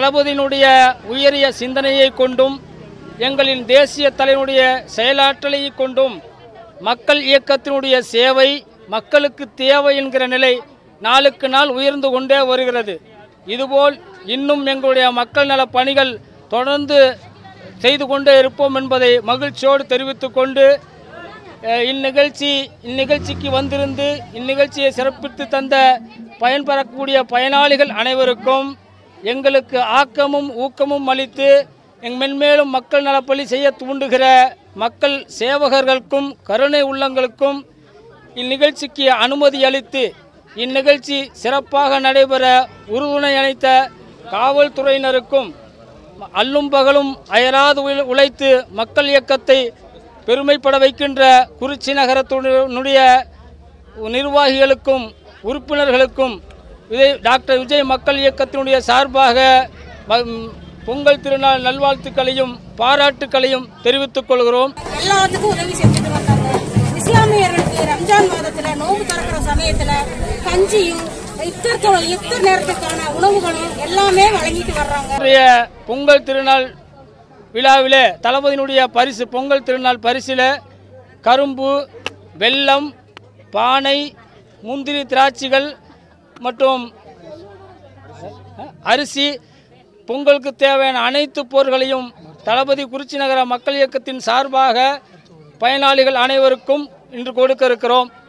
தளபதியினுடைய உயரிய சிந்தனையை கொண்டும் எங்களின் தேசிய தலைவனுடைய செயலாற்றலை கொண்டும் மக்கள் இயக்கத்தினுடைய சேவை மக்களுக்கு தேவை என்கிற நிலை நாளுக்கு நாள் உயர்ந்து கொண்டே வருகிறது இதுபோல் இன்னும் எங்களுடைய மக்கள் நல பணிகள் தொடர்ந்து செய்து கொண்டே இருப்போம் என்பதை மகிழ்ச்சியோடு தெரிவித்துக் கொண்டு அஹ், இந்நிகழ்ச்சி இந்நிகழ்ச்சிக்கு வந்திருந்து இந்நிகழ்ச்சியை சிறப்பித்து தந்த பயன்பெறக்கூடிய பயனாளிகள் அனைவருக்கும் எங்களுக்கு ஆக்கமும் ஊக்கமும் அளித்து எங் மென்மேலும் மக்கள் நலப்பணி செய்ய தூண்டுகிற மக்கள் சேவகர்களுக்கும் கருணை உள்ளங்களுக்கும் இந்நிகழ்ச்சிக்கு அனுமதி அளித்து இந்நிகழ்ச்சி சிறப்பாக நடைபெற உறுதுணை அளித்த காவல்துறையினருக்கும் அல்லும் பகலும் அயராது உழை- உழைத்து மக்கள் இயக்கத்தை பெருமைப்பட வைக்கின்ற குறிச்சி நகரத்தினுடைய நிர்வாகிகளுக்கும் உறுப்பினர்களுக்கும் விஜய் டாக்டர் விஜய் மக்கள் இயக்கத்தினுடைய சார்பாக ம- ம், பொங்கல் திருநாள் நல்வாழ்த்துக்களையும் பாராட்டுக்களையும் தெரிவித்துக் கொள்கிறோம் எல்லாத்துக்கும் உதவி செஞ்சுட்டு வந்தாங்க இஸ்லாமியர்களுக்கு ரம்ஜான் மாதத்துல நோன்பு திறக்கிற சமயத்துல கஞ்சியும் இஃப்தர் தொ- இஃப்தர் நேரத்துக்கான உணவுகளும் எல்லாமே வழங்கிட்டு வர்றாங்க இன்றைய பொங்கல் திருநாள் விழாவிலே தளபதியினுடைய பரிசு பொங்கல் திருநாள் பரிசில் கரும்பு வெல்லம் பானை முந்திரி திராட்சைகள் மற்றும் அரிசி பொங்கலுக்கு தேவையான அனைத்து பொருட்களையும் தளபதி குறிச்சி நகர மக்கள் இயக்கத்தின் சார்பாக பயனாளிகள் அனைவருக்கும் இன்று கொடுக்க இருக்கிறோம்